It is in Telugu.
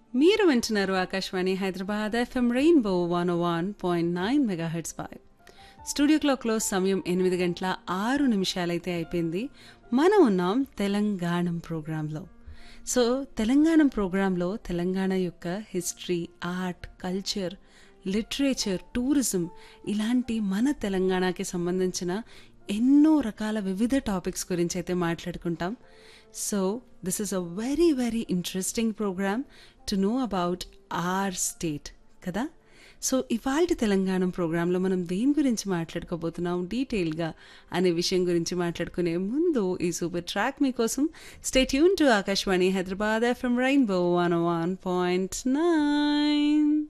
మీరు వింటున్నారు Akashvani Hyderabad FM rainbow one one point nine megahertz five studio క్లాక్లో సమయం ఎనిమిది గంటల ఆరు నిమిషాలైతే అయిపోయింది మనం ఉన్నాం తెలంగాణం ప్రోగ్రాంలో సో తెలంగాణ ప్రోగ్రాంలో తెలంగాణ యొక్క history art culture literature tourism ఇలాంటి మన తెలంగాణకి సంబంధించిన ఎన్నో రకాల వివిధ టాపిక్స్ గురించి అయితే మాట్లాడుకుంటాం so this is a very very interesting programme to know about our state కదా సో ఇవాళ తెలంగాణ ప్రోగ్రాంలో మనం దేని గురించి మాట్లాడుకోబోతున్నాం డీటెయిల్గా అనే విషయం గురించి మాట్లాడుకునే ముందు ఈ సూపర్ ట్రాక్ మీకోసం స్టేట్ యూన్ to Akashvani Hyderabad FM Rainbow one one point nine